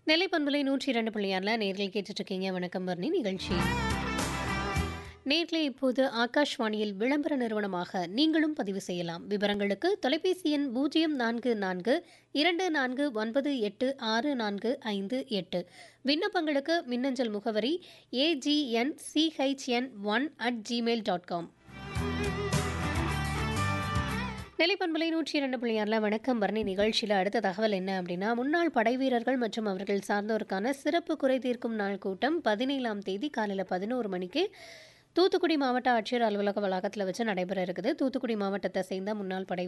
நெல்லை பண்புலை நூற்றி இரண்டு புள்ளியாரில் நேரில் கேட்டுட்டு இருக்கீங்க வணக்கம் பர்ணி நிகழ்ச்சி நேரில் இப்போது ஆகாஷ்வாணியில் விளம்பர நிறுவனமாக நீங்களும் பதிவு செய்யலாம் விவரங்களுக்கு தொலைபேசி எண் பூஜ்ஜியம் நான்கு நான்கு இரண்டு நான்கு ஒன்பது எட்டு ஆறு நான்கு ஐந்து எட்டு விண்ணப்பங்களுக்கு மின்னஞ்சல் முகவரி AGN CHN one at Gmail dot com நிலைப்பண்பலை நூற்றி இரண்டு புள்ளியாரில் வணக்கம் பரணி நிகழ்ச்சியில் அடுத்த தகவல் என்ன அப்படின்னா முன்னாள் படை வீரர்கள் மற்றும் அவர்கள் சார்ந்தோருக்கான சிறப்பு குறை தீர்க்கும் நாள் கூட்டம் பதினேழாம் தேதி காலையில் பதினோரு மணிக்கு தூத்துக்குடி மாவட்ட ஆட்சியர் அலுவலக வளாகத்தில் வச்சு நடைபெற இருக்குது தூத்துக்குடி மாவட்டத்தை சேர்ந்த முன்னாள் படை